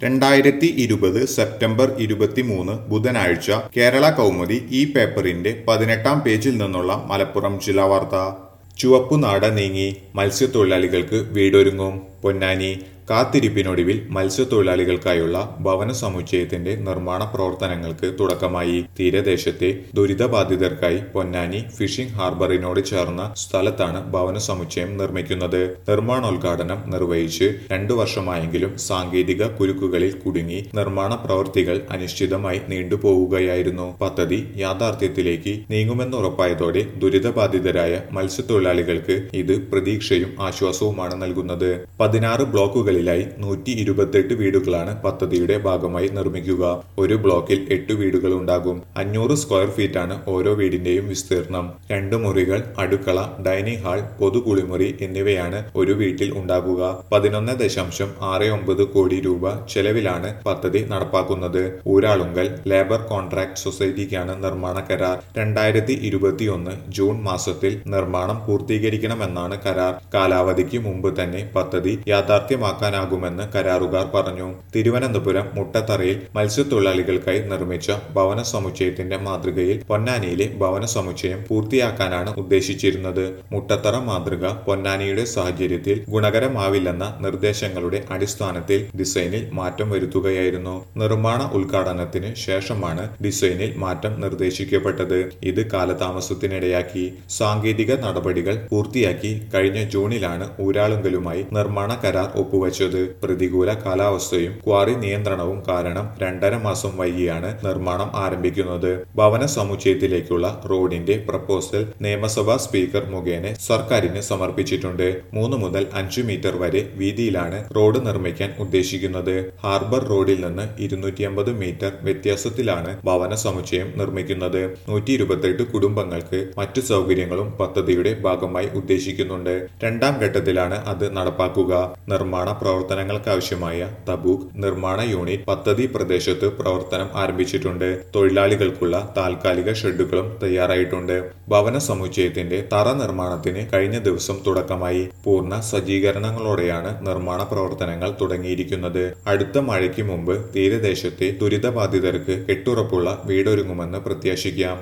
രണ്ടായിരത്തി ഇരുപത് സെപ്റ്റംബർ ഇരുപത്തിമൂന്ന് ബുധനാഴ്ച കേരള കൗമുദി ഈ പേപ്പറിന്റെ പതിനെട്ടാം പേജിൽ നിന്നുള്ള മലപ്പുറം ജില്ലാ വാർത്ത ചുവപ്പുനാട നീങ്ങി മത്സ്യത്തൊഴിലാളികൾക്ക് വീടൊരുങ്ങും പൊന്നാനി കാത്തിരിപ്പിനൊടുവിൽ മത്സ്യത്തൊഴിലാളികൾക്കായുള്ള ഭവന സമുച്ചയത്തിന്റെ നിർമ്മാണ പ്രവർത്തനങ്ങൾക്ക് തുടക്കമായി തീരദേശത്തെ ദുരിതബാധിതർക്കായി പൊന്നാനി ഫിഷിംഗ് ഹാർബറിനോട് ചേർന്ന സ്ഥലത്താണ് ഭവന സമുച്ചയം നിർമ്മിക്കുന്നത് നിർമ്മാണോദ്ഘാടനം നിർവഹിച്ച് രണ്ടു വർഷമായെങ്കിലും സാങ്കേതിക കുരുക്കുകളിൽ കുടുങ്ങി നിർമ്മാണ പ്രവൃത്തികൾ അനിശ്ചിതമായി നീണ്ടുപോവുകയായിരുന്നു പദ്ധതി യാഥാർത്ഥ്യത്തിലേക്ക് നീങ്ങുമെന്നുറപ്പായതോടെ ദുരിതബാധിതരായ മത്സ്യത്തൊഴിലാളികൾക്ക് ഇത് പ്രതീക്ഷയും ആശ്വാസവുമാണ് നൽകുന്നത് പതിനാറ് ബ്ലോക്കുകളിലായി നൂറ്റി ഇരുപത്തെട്ട് വീടുകളാണ് പദ്ധതിയുടെ ഭാഗമായി നിർമ്മിക്കുക ഒരു ബ്ലോക്കിൽ എട്ട് വീടുകൾ ഉണ്ടാകും അഞ്ഞൂറ് സ്ക്വയർ ഫീറ്റാണ് ഓരോ വീടിന്റെയും വിസ്തീർണം രണ്ട് മുറികൾ അടുക്കള ഡൈനിങ് ഹാൾ പൊതുകുളിമുറി എന്നിവയാണ് ഒരു വീട്ടിൽ ഉണ്ടാകുക പതിനൊന്ന് ദശാംശം ആറ് ഒമ്പത് കോടി രൂപ ചെലവിലാണ് പദ്ധതി നടപ്പാക്കുന്നത് ഊരാളുങ്കൽ ലേബർ കോൺട്രാക്ട് സൊസൈറ്റിക്കാണ് നിർമ്മാണ കരാർ രണ്ടായിരത്തി ഇരുപത്തിയൊന്ന് ജൂൺ മാസത്തിൽ നിർമ്മാണം പൂർത്തീകരിക്കണമെന്നാണ് കരാർ കാലാവധിക്ക് മുമ്പ് തന്നെ പദ്ധതി യാഥാർത്ഥ്യമാക്കാനാകുമെന്ന് കരാറുകാർ പറഞ്ഞു തിരുവനന്തപുരം മുട്ടത്തറയിൽ മത്സ്യത്തൊഴിലാളികൾക്കായി നിർമ്മിച്ച ഭവന സമുച്ചയത്തിന്റെ മാതൃകയിൽ പൊന്നാനിയിലെ ഭവന സമുച്ചയം പൂർത്തിയാക്കാനാണ് ഉദ്ദേശിച്ചിരുന്നത് മുട്ടത്തറ മാതൃക പൊന്നാനിയുടെ സാഹചര്യത്തിൽ ഗുണകരമാവില്ലെന്ന നിർദ്ദേശങ്ങളുടെ അടിസ്ഥാനത്തിൽ ഡിസൈനിൽ മാറ്റം വരുത്തുകയായിരുന്നു നിർമ്മാണ ഉദ്ഘാടനത്തിന് ശേഷമാണ് ഡിസൈനിൽ മാറ്റം നിർദ്ദേശിക്കപ്പെട്ടത് ഇത് കാലതാമസത്തിനിടയാക്കി സാങ്കേതിക നടപടികൾ പൂർത്തിയാക്കി കഴിഞ്ഞ ജൂണിലാണ് ഊരാളുങ്കലുമായി നിർമ്മാണ കരാർ ഒപ്പുവച്ചത് പ്രതികൂല കാലാവസ്ഥയും ക്വാറി നിയന്ത്രണവും കാരണം രണ്ടര മാസം വൈകിയാണ് നിർമ്മാണം ആരംഭിക്കുന്നത് ഭവന സമുച്ചയത്തിലേക്കുള്ള റോഡിന്റെ പ്രപ്പോസൽ നിയമസഭാ സ്പീക്കർ മുഖേന സർക്കാരിന് സമർപ്പിച്ചിട്ടുണ്ട് മൂന്ന് മുതൽ അഞ്ച് മീറ്റർ വരെ വീതിയിലാണ് റോഡ് നിർമ്മിക്കാൻ ഉദ്ദേശിക്കുന്നത് ഹാർബർ റോഡിൽ നിന്ന് ഇരുന്നൂറ്റി അമ്പത് മീറ്റർ വ്യത്യാസത്തിലാണ് ഭവന സമുച്ചയം നിർമ്മിക്കുന്നത് നൂറ്റി ഇരുപത്തെട്ട് കുടുംബങ്ങൾക്ക് മറ്റു സൗകര്യങ്ങളും പദ്ധതിയുടെ ഭാഗമായി ഉദ്ദേശിക്കുന്നുണ്ട് രണ്ടാം ഘട്ടത്തിലാണ് അത് നടപ്പാക്കുക നിർമ്മാണ പ്രവർത്തനങ്ങൾക്കാവശ്യമായ തബൂക്ക് നിർമ്മാണ യൂണിറ്റ് പദ്ധതി പ്രദേശത്ത് പ്രവർത്തനം ആരംഭിച്ചിട്ടുണ്ട് തൊഴിലാളികൾക്കുള്ള താൽക്കാലിക ഷെഡുകളും തയ്യാറായിട്ടുണ്ട് ഭവന സമുച്ചയത്തിന്റെ തറ നിർമ്മാണത്തിന് കഴിഞ്ഞ ദിവസം തുടക്കമായി പൂർണ്ണ സജ്ജീകരണങ്ങളോടെയാണ് നിർമ്മാണ പ്രവർത്തനങ്ങൾ തുടങ്ങിയിരിക്കുന്നത് അടുത്ത മഴയ്ക്ക് മുമ്പ് തീരദേശത്തെ ദുരിതബാധിതർക്ക് കെട്ടുറപ്പുള്ള വീടൊരുങ്ങുമെന്ന് പ്രത്യാശിക്കാം